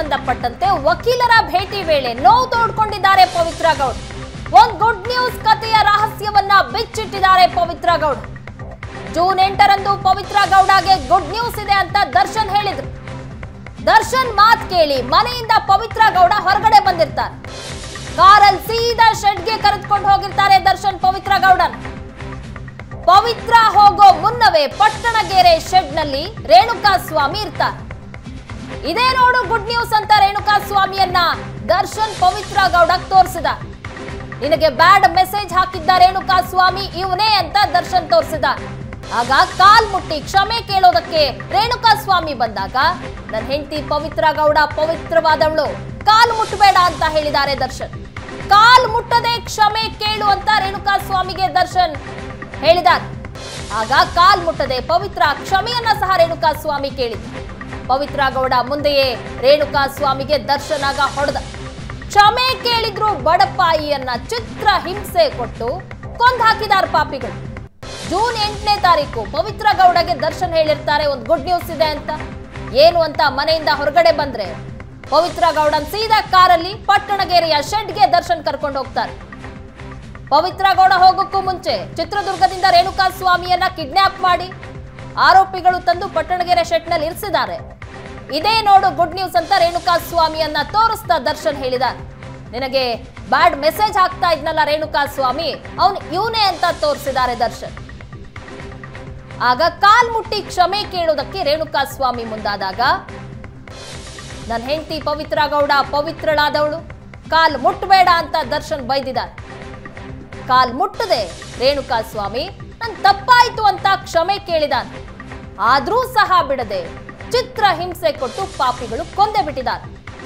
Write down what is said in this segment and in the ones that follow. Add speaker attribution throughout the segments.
Speaker 1: ಸಂಬಂಧಪಟ್ಟಂತೆ ವಕೀಲರ ಭೇಟಿ ವೇಳೆ ನೋವು ತೋಡ್ಕೊಂಡಿದ್ದಾರೆ ಪವಿತ್ರ ಗೌಡ್ ಒಂದ್ ಗುಡ್ ನ್ಯೂಸ್ ಕಥೆಯ ರಹಸ್ಯವನ್ನ ಬಿಚ್ಚಿಟ್ಟಿದ್ದಾರೆ ಪವಿತ್ರ ಗೌಡ್ ಜೂನ್ ಎಂಟರಂದು ಪವಿತ್ರ ಗೌಡಗೆ ಗುಡ್ ನ್ಯೂಸ್ ಇದೆ ಅಂತ ದರ್ಶನ್ ಹೇಳಿದ್ರು ದರ್ಶನ್ ಮಾತ್ ಕೇಳಿ ಮನೆಯಿಂದ ಪವಿತ್ರ ಗೌಡ ಹೊರಗಡೆ ಬಂದಿರ್ತಾರೆ ಕಾರಲ್ಲಿ ಸೀದಾ ಶೆಡ್ಗೆ ಕರೆದುಕೊಂಡು ಹೋಗಿರ್ತಾರೆ ದರ್ಶನ್ ಪವಿತ್ರ ಗೌಡನ್ ಪವಿತ್ರ ಹೋಗೋ ಮುನ್ನವೇ ಪಟ್ಟಣಗೆರೆ ಶೆಡ್ನಲ್ಲಿ ರೇಣುಕಾ ಸ್ವಾಮಿ ಇರ್ತಾರೆ ಇದೇ ನೋಡು ಗುಡ್ ನ್ಯೂಸ್ ಅಂತ ರೇಣುಕಾ ಸ್ವಾಮಿಯನ್ನ ದರ್ಶನ್ ಪವಿತ್ರ ಗೌಡಕ್ ತೋರಿಸಿದ ನಿನಗೆ ಬ್ಯಾಡ್ ಮೆಸೇಜ್ ಹಾಕಿದ್ದ ರೇಣುಕಾ ಸ್ವಾಮಿ ಇವನೇ ಅಂತ ದರ್ಶನ್ ತೋರಿಸಿದ ಆಗ ಕಾಲ್ ಮುಟ್ಟಿ ಕ್ಷಮೆ ಕೇಳೋದಕ್ಕೆ ರೇಣುಕಾ ಸ್ವಾಮಿ ಬಂದಾಗ ನನ್ನ ಹೆಂಡತಿ ಪವಿತ್ರ ಗೌಡ ಪವಿತ್ರವಾದವಳು ಕಾಲ್ ಮುಟ್ಟಬೇಡ ಅಂತ ಹೇಳಿದ್ದಾರೆ ದರ್ಶನ್ ಕಾಲ್ ಮುಟ್ಟದೆ ಕ್ಷಮೆ ಕೇಳು ಅಂತ ರೇಣುಕಾ ಸ್ವಾಮಿಗೆ ದರ್ಶನ್ ಹೇಳಿದ್ದಾರೆ ಆಗ ಕಾಲ್ ಮುಟ್ಟದೆ ಪವಿತ್ರ ಕ್ಷಮೆಯನ್ನ ಸಹ ರೇಣುಕಾ ಸ್ವಾಮಿ ಕೇಳಿದ್ರು ಪವಿತ್ರ ಗೌಡ ಮುಂದೆಯೇ ರೇಣುಕಾ ಸ್ವಾಮಿಗೆ ದರ್ಶನಾಗ ಹೊಡೆದ ಕ್ಷಮೆ ಕೇಳಿದ್ರು ಬಡಪಾಯಿಯನ್ನ ಚಿತ್ರ ಹಿಂಸೆ ಕೊಟ್ಟು ಕೊಂದ್ ಹಾಕಿದಾರ ಪಾಪಿಗಳು ಜೂನ್ ಎಂಟನೇ ತಾರೀಕು ಪವಿತ್ರ ಗೌಡಗೆ ದರ್ಶನ್ ಹೇಳಿರ್ತಾರೆ ಒಂದು ಗುಡ್ ನ್ಯೂಸ್ ಇದೆ ಅಂತ ಏನು ಅಂತ ಮನೆಯಿಂದ ಹೊರಗಡೆ ಬಂದ್ರೆ ಪವಿತ್ರ ಗೌಡನ್ ಸೀದಾ ಕಾರಲ್ಲಿ ಪಟ್ಟಣಗೆರೆಯ ಶೆಡ್ಗೆ ದರ್ಶನ್ ಕರ್ಕೊಂಡು ಹೋಗ್ತಾರೆ ಪವಿತ್ರ ಗೌಡ ಹೋಗೋಕ್ಕೂ ಮುಂಚೆ ಚಿತ್ರದುರ್ಗದಿಂದ ರೇಣುಕಾ ಸ್ವಾಮಿಯನ್ನ ಕಿಡ್ನಾಪ್ ಮಾಡಿ ಆರೋಪಿಗಳು ತಂದು ಪಟ್ಟಣಗೆರೆ ಶೆಟ್ನಲ್ಲಿ ಇರಿಸಿದ್ದಾರೆ ಇದೇ ನೋಡು ಗುಡ್ ನ್ಯೂಸ್ ಅಂತ ರೇಣುಕಾ ಸ್ವಾಮಿಯನ್ನ ತೋರಿಸ್ತಾ ದರ್ಶನ್ ಹೇಳಿದ ನಿನಗೆ ಬ್ಯಾಡ್ ಮೆಸೇಜ್ ಹಾಕ್ತಾ ಇದ್ನಲ್ಲ ರೇಣುಕಾ ಸ್ವಾಮಿ ಅವನು ಇವನೇ ಅಂತ ತೋರಿಸಿದ್ದಾರೆ ದರ್ಶನ್ ಆಗ ಕಾಲ್ ಮುಟ್ಟಿ ಕ್ಷಮೆ ಕೇಳೋದಕ್ಕೆ ರೇಣುಕಾ ಸ್ವಾಮಿ ಮುಂದಾದಾಗ ನನ್ನ ಹೆಂಡತಿ ಪವಿತ್ರ ಗೌಡ ಪವಿತ್ರಳಾದವಳು ಕಾಲ್ ಮುಟ್ಟಬೇಡ ಅಂತ ದರ್ಶನ್ ಬೈದಿದ್ದಾರೆ ಕಾಲ್ ಮುಟ್ಟದೆ ರೇಣುಕಾ ಸ್ವಾಮಿ ನನ್ ತಪ್ಪಾಯ್ತು ಅಂತ ಕ್ಷಮೆ ಕೇಳಿದಾನೆ ಆದ್ರೂ ಸಹ ಬಿಡದೆ ಚಿತ್ರ ಹಿಂಸೆ ಕೊಟ್ಟು ಪಾಪಿಗಳು ಕೊಂದೆ ಬಿಟ್ಟಿದ್ದಾರೆ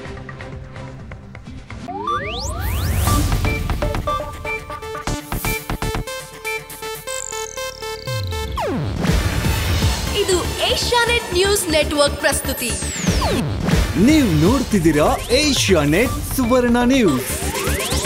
Speaker 2: ಇದು ಏಷ್ಯಾನೆಟ್ ನ್ಯೂಸ್ ನೆಟ್ವರ್ಕ್ ಪ್ರಸ್ತುತಿ
Speaker 3: ನೀವು ನೋಡ್ತಿದ್ದೀರಾ ಏಷ್ಯಾ ನೆಟ್ ಸುವರ್ಣ ನ್ಯೂಸ್